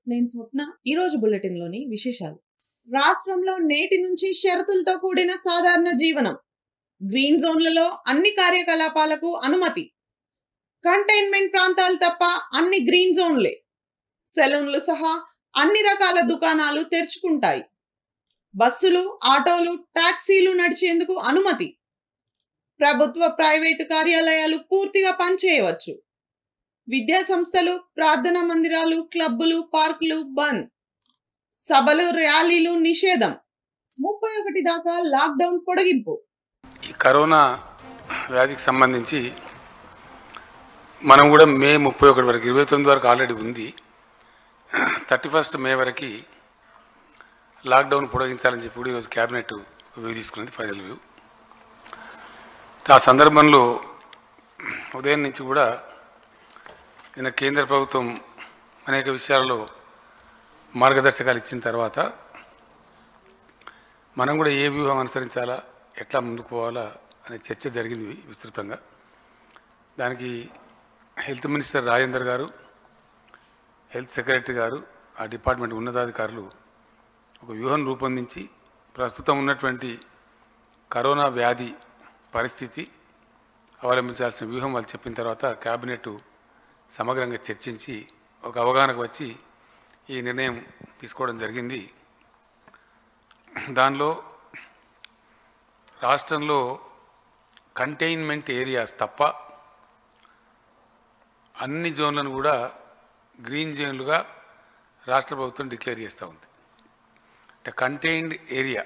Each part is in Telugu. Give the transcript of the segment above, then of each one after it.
నేను స్వప్న ఈరోజు బులెటిన్లోని విశేషాలు రాష్ట్రంలో నేటి నుంచి షరతులతో కూడిన సాధారణ జీవనం గ్రీన్ జోన్లలో అన్ని కార్యకలాపాలకు అనుమతి కంటైన్మెంట్ ప్రాంతాలు తప్ప అన్ని గ్రీన్ జోన్లే సెలూన్లు సహా అన్ని రకాల దుకాణాలు తెరుచుకుంటాయి బస్సులు ఆటోలు టాక్సీలు నడిచేందుకు అనుమతి ప్రభుత్వ ప్రైవేటు కార్యాలయాలు పూర్తిగా పనిచేయవచ్చు విద్యా సంస్థలు ప్రార్థనా మందిరాలు క్లబ్బులు పార్కులు బంద్ సభలు ర్యాలీలు నిషేధం ముప్పై ఒకటి దాకా లాక్డౌన్ పొడిగింపు ఈ కరోనా వ్యాధికి సంబంధించి మనం కూడా మే ముప్పై ఒకటి వరకు ఇరవై తొమ్మిది వరకు ఆల్రెడీ ఉంది థర్టీ ఫస్ట్ మే వరకు లాక్డౌన్ పొడిగించాలని చెప్పి కూడా ఈరోజు క్యాబినెట్ వ్యూ తీసుకున్నది ఫైనల్ వ్యూ ఆ సందర్భంలో ఉదయం నుంచి కూడా నిన్న కేంద్ర ప్రభుత్వం అనేక విషయాలలో మార్గదర్శకాలు ఇచ్చిన తర్వాత మనం కూడా ఏ వ్యూహం అనుసరించాలా ఎట్లా ముందుకు పోవాలా అనే చర్చ జరిగింది విస్తృతంగా దానికి హెల్త్ మినిస్టర్ రాజేందర్ గారు హెల్త్ సెక్రటరీ గారు ఆ డిపార్ట్మెంట్ ఉన్నతాధికారులు ఒక వ్యూహం రూపొందించి ప్రస్తుతం ఉన్నటువంటి కరోనా వ్యాధి పరిస్థితి అవలంబించాల్సిన వ్యూహం వాళ్ళు చెప్పిన తర్వాత క్యాబినెట్ సమగ్రంగా చర్చించి ఒక అవగాహనకు వచ్చి ఈ నిర్ణయం తీసుకోవడం జరిగింది దానిలో రాష్ట్రంలో కంటైన్మెంట్ ఏరియాస్ తప్ప అన్ని జోన్లను కూడా గ్రీన్ జోన్లుగా రాష్ట్ర ప్రభుత్వం డిక్లేర్ చేస్తూ ఉంది అంటే కంటైన్డ్ ఏరియా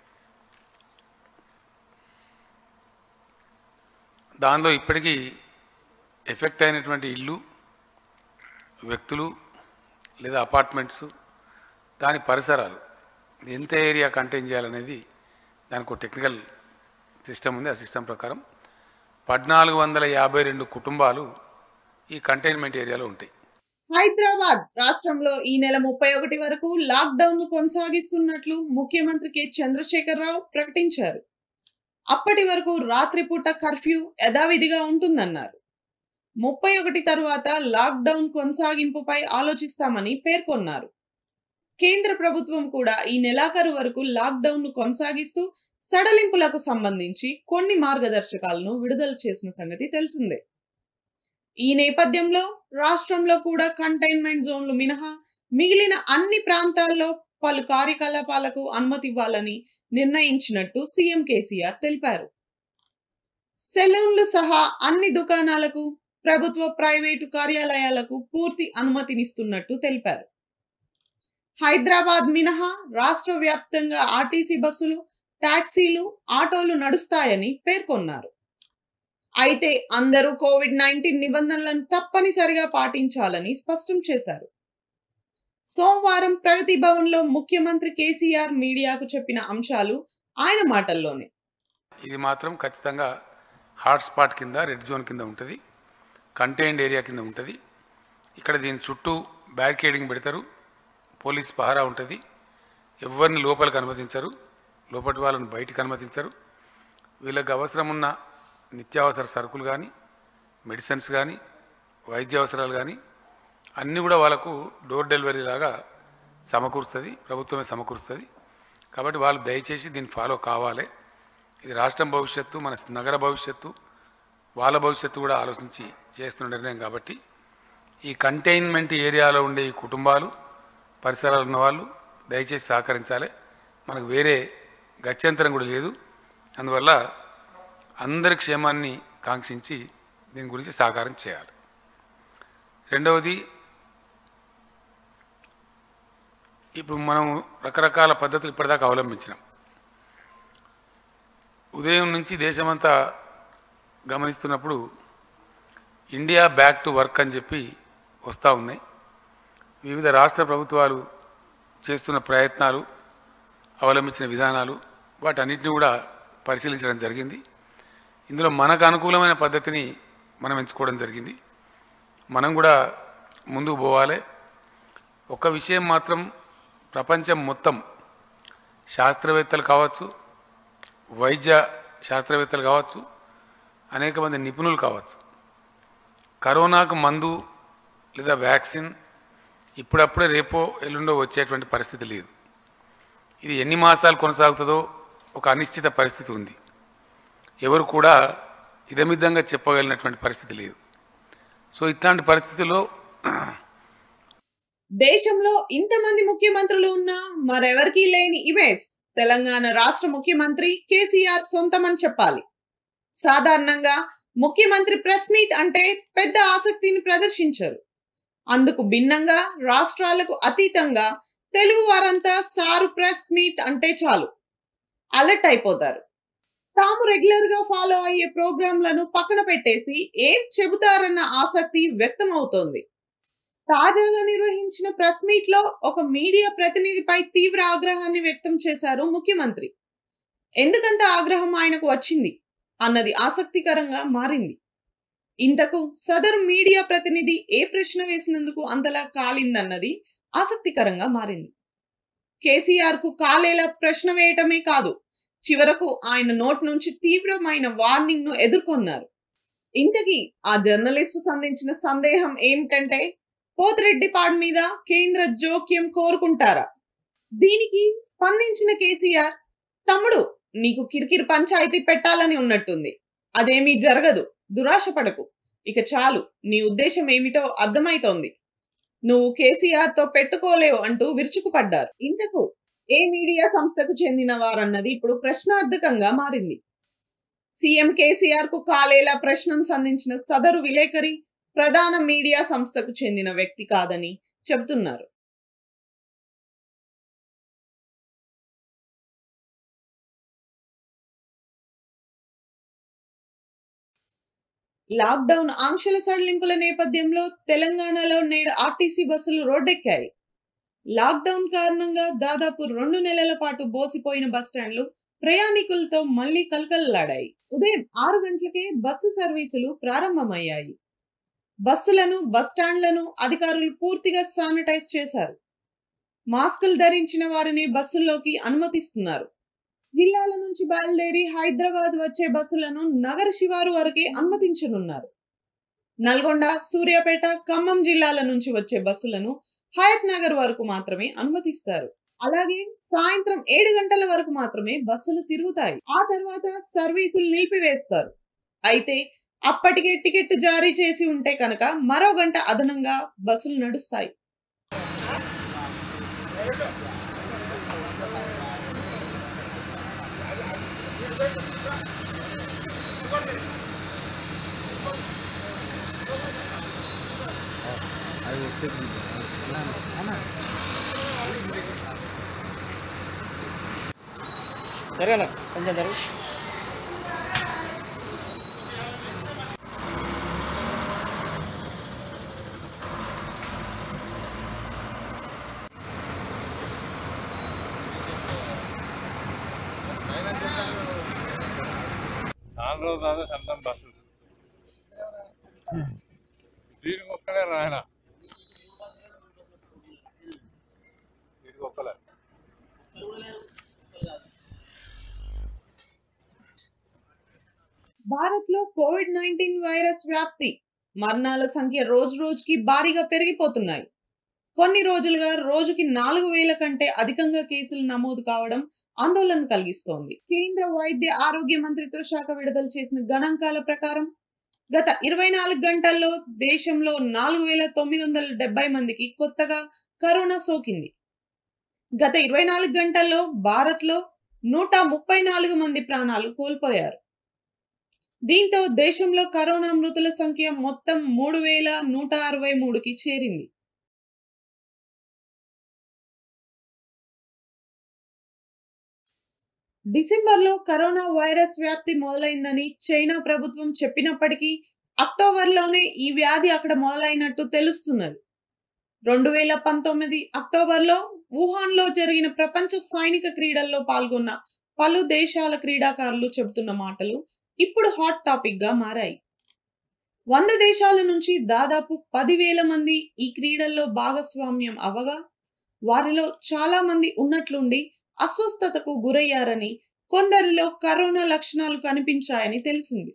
దానిలో ఇప్పటికీ ఎఫెక్ట్ అయినటువంటి ఇల్లు వ్యక్తులు లేదా అపార్ట్మెంట్స్ దాని పరిసరాలు ఎంత ఏరియా కంటైన్ చేయాలనేది దానికి ఒక టెక్నికల్ సిస్టమ్ ఉంది ఆ సిస్టమ్ ప్రకారం పద్నాలుగు వందల యాభై రెండు కుటుంబాలు ఈ కంటైన్మెంట్ ఏరియాలో ఉంటాయి హైదరాబాద్ రాష్ట్రంలో ఈ నెల ముప్పై ఒకటి వరకు లాక్డౌన్ ను కొనసాగిస్తున్నట్లు ముఖ్యమంత్రి కె చంద్రశేఖరరావు ప్రకటించారు అప్పటి వరకు రాత్రిపూట కర్ఫ్యూ యథావిధిగా ఉంటుందన్నారు ముప్పై ఒకటి తరువాత లాక్డౌన్ కొనసాగింపుపై ఆలోచిస్తామని పేర్కొన్నారు కేంద్ర ప్రభుత్వం కూడా ఈ నెలాఖరు వరకు లాక్డౌన్ ను కొనసాగిస్తూ సడలింపులకు సంబంధించి కొన్ని మార్గదర్శకాలను విడుదల చేసిన సంగతి తెలిసిందే ఈ నేపథ్యంలో రాష్ట్రంలో కూడా కంటైన్మెంట్ జోన్లు మినహా మిగిలిన అన్ని ప్రాంతాల్లో పలు కార్యకలాపాలకు అనుమతి ఇవ్వాలని నిర్ణయించినట్టు సీఎం కేసీఆర్ తెలిపారు సెలూన్లు సహా అన్ని దుకాణాలకు ప్రభుత్వ ప్రైవేటు కార్యాలయాలకు పూర్తి అనుమతినిస్తున్నట్టు తెలిపారు హైదరాబాద్ మినహా రాష్ట్ర వ్యాప్తంగా ఆర్టీసీ బస్సులు టాక్సీలు ఆటోలు నడుస్తాయని పేర్కొన్నారు అయితే అందరూ కోవిడ్ నైన్టీన్ నిబంధనలను తప్పనిసరిగా పాటించాలని స్పష్టం చేశారు సోమవారం ప్రగతి భవన్లో ముఖ్యమంత్రి కేసీఆర్ మీడియాకు చెప్పిన అంశాలు ఆయన మాటల్లోనే ఇది మాత్రం ఖచ్చితంగా హాట్ స్పాట్ కింద రెడ్ జోన్ కింద ఉంటుంది కంటైన్డ్ ఏరియా కింద ఉంటుంది ఇక్కడ దీని చుట్టూ బ్యారికేడింగ్ పెడతారు పోలీస్ పహారా ఉంటుంది ఎవరిని లోపలికి అనుమతించరు లోపటి వాళ్ళని బయటికి అనుమతించరు వీళ్ళకి అవసరం ఉన్న నిత్యావసర సరుకులు కానీ మెడిసిన్స్ కానీ వైద్య అవసరాలు కానీ అన్నీ కూడా వాళ్ళకు డోర్ డెలివరీ లాగా సమకూరుస్తుంది ప్రభుత్వమే సమకూరుస్తుంది కాబట్టి వాళ్ళు దయచేసి దీన్ని ఫాలో కావాలి ఇది రాష్ట్రం భవిష్యత్తు మన నగర భవిష్యత్తు వాళ్ళ భవిష్యత్తు కూడా ఆలోచించి చేస్తున్న నిర్ణయం కాబట్టి ఈ కంటైన్మెంట్ ఏరియాలో ఉండే ఈ కుటుంబాలు పరిసరాలు ఉన్న వాళ్ళు దయచేసి సహకరించాలి మనకు వేరే గత్యంతరం కూడా లేదు అందువల్ల అందరి క్షేమాన్ని కాంక్షించి దీని గురించి సహకారం చేయాలి రెండవది ఇప్పుడు మనం రకరకాల పద్ధతులు ఇప్పటిదాకా అవలంబించినాం ఉదయం నుంచి దేశమంతా గమనిస్తున్నప్పుడు ఇండియా బ్యాక్ టు వర్క్ అని చెప్పి వస్తూ ఉన్నాయి వివిధ రాష్ట్ర ప్రభుత్వాలు చేస్తున్న ప్రయత్నాలు అవలంబించిన విధానాలు వాటన్నిటిని కూడా పరిశీలించడం జరిగింది ఇందులో మనకు అనుకూలమైన పద్ధతిని మనం ఎంచుకోవడం జరిగింది మనం కూడా ముందుకు పోవాలి ఒక విషయం మాత్రం ప్రపంచం మొత్తం శాస్త్రవేత్తలు కావచ్చు వైద్య శాస్త్రవేత్తలు కావచ్చు అనేక మంది నిపుణులు కావచ్చు కరోనాకు మందు లేదా వ్యాక్సిన్ ఇప్పుడప్పుడే రేపో ఎల్లుండో వచ్చేటువంటి పరిస్థితి లేదు ఇది ఎన్ని మాసాలు కొనసాగుతుందో ఒక అనిశ్చిత పరిస్థితి ఉంది ఎవరు కూడా ఇదమిద్దంగా చెప్పగలిగినటువంటి పరిస్థితి లేదు సో ఇట్లాంటి పరిస్థితుల్లో దేశంలో ఇంతమంది ముఖ్యమంత్రులు ఉన్నా మరెవరికీ లేని ఇమేజ్ తెలంగాణ రాష్ట్ర ముఖ్యమంత్రి కేసీఆర్ సొంతమని చెప్పాలి సాధారణంగా ముఖ్యమంత్రి ప్రెస్ మీట్ అంటే పెద్ద ఆసక్తిని ప్రదర్శించరు అందుకు భిన్నంగా రాష్ట్రాలకు అతీతంగా తెలుగు వారంతా సారు ప్రెస్ మీట్ అంటే చాలు అలర్ట్ అయిపోతారు తాము రెగ్యులర్ గా ఫాలో అయ్యే ప్రోగ్రాంలను పక్కన పెట్టేసి ఏం చెబుతారన్న ఆసక్తి వ్యక్తం అవుతోంది తాజాగా నిర్వహించిన ప్రెస్ మీట్ లో ఒక మీడియా ప్రతినిధిపై తీవ్ర ఆగ్రహాన్ని వ్యక్తం చేశారు ముఖ్యమంత్రి ఎందుకంత ఆగ్రహం ఆయనకు వచ్చింది అన్నది ఆసక్తికరంగా మారింది ఇంతకు సదరు మీడియా ప్రతినిధి ఏ ప్రశ్న వేసినందుకు అంతలా కాలిందన్నది ఆసక్తికరంగా మారింది కేసీఆర్ కు కాలేలా ప్రశ్న వేయటమే కాదు చివరకు ఆయన నోట్ నుంచి తీవ్రమైన వార్నింగ్ ను ఎదుర్కొన్నారు ఇంతకీ ఆ జర్నలిస్టు సంధించిన సందేహం ఏమిటంటే పోతిరెడ్డి పాడ్ మీద కేంద్ర జోక్యం కోరుకుంటారా దీనికి స్పందించిన కేసీఆర్ తమ్ముడు నీకు కిరికిరి పంచాయతీ పెట్టాలని ఉన్నట్టుంది అదేమీ జరగదు దురాశ పడకు ఇక చాలు నీ ఉద్దేశం ఏమిటో అర్థమైతోంది నువ్వు కేసీఆర్ తో పెట్టుకోలేవు అంటూ విరుచుకుపడ్డారు ఇంతకు ఏ మీడియా సంస్థకు చెందిన వారన్నది ఇప్పుడు ప్రశ్నార్థకంగా మారింది సీఎం కేసీఆర్ కు కాలేలా ప్రశ్నను సంధించిన సదరు విలేకరి ప్రధాన మీడియా సంస్థకు చెందిన వ్యక్తి కాదని చెబుతున్నారు లాక్డౌన్ ఆంక్షల సడలింపుల నేపథ్యంలో తెలంగాణలో నేడు ఆర్టీసీ బస్సులు రోడ్డెక్కాయి లాక్డౌన్ కారణంగా దాదాపు రెండు నెలల పాటు బోసిపోయిన బస్టాండ్లు ప్రయాణికులతో మళ్లీ కలకలలాడాయి ఉదయం ఆరు గంటలకే బస్సు సర్వీసులు ప్రారంభమయ్యాయి బస్సులను బస్టాండ్లను అధికారులు పూర్తిగా శానిటైజ్ చేశారు మాస్కులు ధరించిన వారిని బస్సుల్లోకి అనుమతిస్తున్నారు జిల్లాల నుంచి బయలుదేరి హైదరాబాద్ వచ్చే బస్సులను నగర శివారు వరకే అనుమతించనున్నారు నల్గొండ సూర్యాపేట ఖమ్మం జిల్లాల నుంచి వచ్చే బస్సులను హయత్ నగర్ వరకు మాత్రమే అనుమతిస్తారు అలాగే సాయంత్రం ఏడు గంటల వరకు మాత్రమే బస్సులు తిరుగుతాయి ఆ తర్వాత సర్వీసులు నిలిపివేస్తారు అయితే అప్పటికే టికెట్ జారీ చేసి ఉంటే కనుక మరో గంట అదనంగా బస్సులు నడుస్తాయి సరేనా కొంచెం జరుగు చాలా రోజులు అదే సంతం బస్సు సీటు ఒక్కలే రాయన సీటు ఒక్కలే భారత్ లో కోవిడ్ నైన్టీన్ వైరస్ వ్యాప్తి మరణాల సంఖ్య రోజు రోజుకి భారీగా పెరిగిపోతున్నాయి కొన్ని రోజులుగా రోజుకి నాలుగు వేల కంటే అధికంగా కేసులు నమోదు కావడం ఆందోళన కలిగిస్తోంది కేంద్ర వైద్య ఆరోగ్య మంత్రిత్వ శాఖ విడుదల చేసిన గణాంకాల ప్రకారం గత ఇరవై నాలుగు గంటల్లో దేశంలో నాలుగు వేల తొమ్మిది వందల డెబ్బై మందికి కొత్తగా కరోనా సోకింది గత ఇరవై నాలుగు గంటల్లో భారత్లో నూట ముప్పై నాలుగు మంది ప్రాణాలు కోల్పోయారు దీంతో దేశంలో కరోనా మృతుల సంఖ్య మొత్తం మూడు వేల నూట అరవై మూడుకి చేరింది డిసెంబర్లో కరోనా వైరస్ వ్యాప్తి మొదలైందని చైనా ప్రభుత్వం చెప్పినప్పటికీ అక్టోబర్లోనే ఈ వ్యాధి అక్కడ మొదలైనట్టు తెలుస్తున్నది రెండు వేల పంతొమ్మిది అక్టోబర్లో వుహాన్లో జరిగిన ప్రపంచ సైనిక క్రీడల్లో పాల్గొన్న పలు దేశాల క్రీడాకారులు చెబుతున్న మాటలు ఇప్పుడు హాట్ టాపిక్ గా మారాయి వంద దేశాల నుంచి దాదాపు పదివేల మంది ఈ క్రీడల్లో భాగస్వామ్యం అవగా వారిలో చాలా మంది ఉన్నట్లుండి అస్వస్థతకు గురయ్యారని కొందరిలో కరోనా లక్షణాలు కనిపించాయని తెలిసింది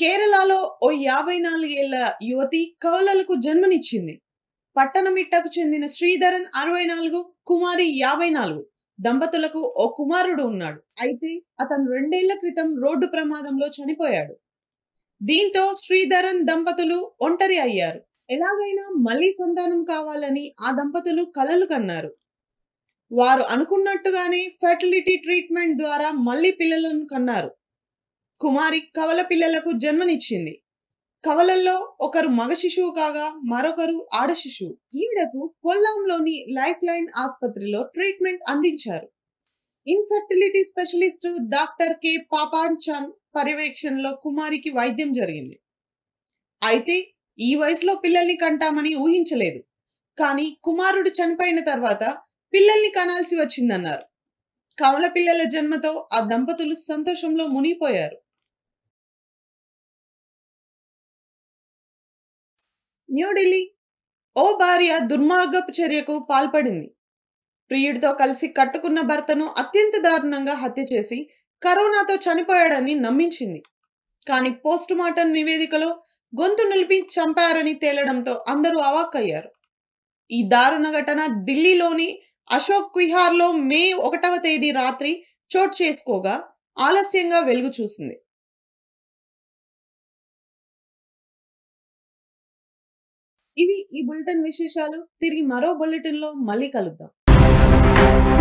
కేరళలో ఓ యాభై నాలుగేళ్ల యువతి కవలలకు జన్మనిచ్చింది పట్టణమిట్టకు చెందిన శ్రీధరన్ అరవై నాలుగు కుమారి యాభై నాలుగు దంపతులకు ఓ కుమారుడు ఉన్నాడు అయితే అతను రెండేళ్ల క్రితం రోడ్డు ప్రమాదంలో చనిపోయాడు దీంతో శ్రీధరన్ దంపతులు ఒంటరి అయ్యారు ఎలాగైనా మళ్ళీ సంతానం కావాలని ఆ దంపతులు కలలు కన్నారు వారు అనుకున్నట్టుగానే ఫెర్టిలిటీ ట్రీట్మెంట్ ద్వారా మళ్ళీ పిల్లలను కన్నారు కుమారి కవల పిల్లలకు జన్మనిచ్చింది కవలల్లో ఒకరు మగ శిశువు కాగా మరొకరు ఆడ శిశువు ఈవిడకు కొల్లాంలోని లైఫ్ లైన్ ఆసుపత్రిలో ట్రీట్మెంట్ అందించారు infertility specialist doctor K Papanchan పర్యవేక్షణలో కుమారికి వైద్యం జరిగింది అయితే ఈ వయసులో పిల్లల్ని కంటామని ఊహించలేదు కానీ కుమారుడు చనిపోయిన తర్వాత పిల్లల్ని కనాల్సి వచ్చిందన్నారు కమల పిల్లల జన్మతో ఆ దంపతులు సంతోషంలో మునిగిపోయారు న్యూఢిల్లీ ఓ భార్య దుర్మార్గపు చర్యకు పాల్పడింది ప్రియుడితో కలిసి కట్టుకున్న భర్తను అత్యంత దారుణంగా హత్య చేసి కరోనాతో చనిపోయాడని నమ్మించింది కానీ పోస్టుమార్టం నివేదికలో గొంతు నిలిపి చంపారని తేలడంతో అందరూ అవాక్కయ్యారు ఈ దారుణ ఘటన ఢిల్లీలోని అశోక్ విహార్లో మే ఒకటవ తేదీ రాత్రి చోటు చేసుకోగా ఆలస్యంగా వెలుగు చూసింది ఇవి ఈ బులెటిన్ విశేషాలు తిరిగి మరో బులెటిన్లో మళ్ళీ కలుద్దాం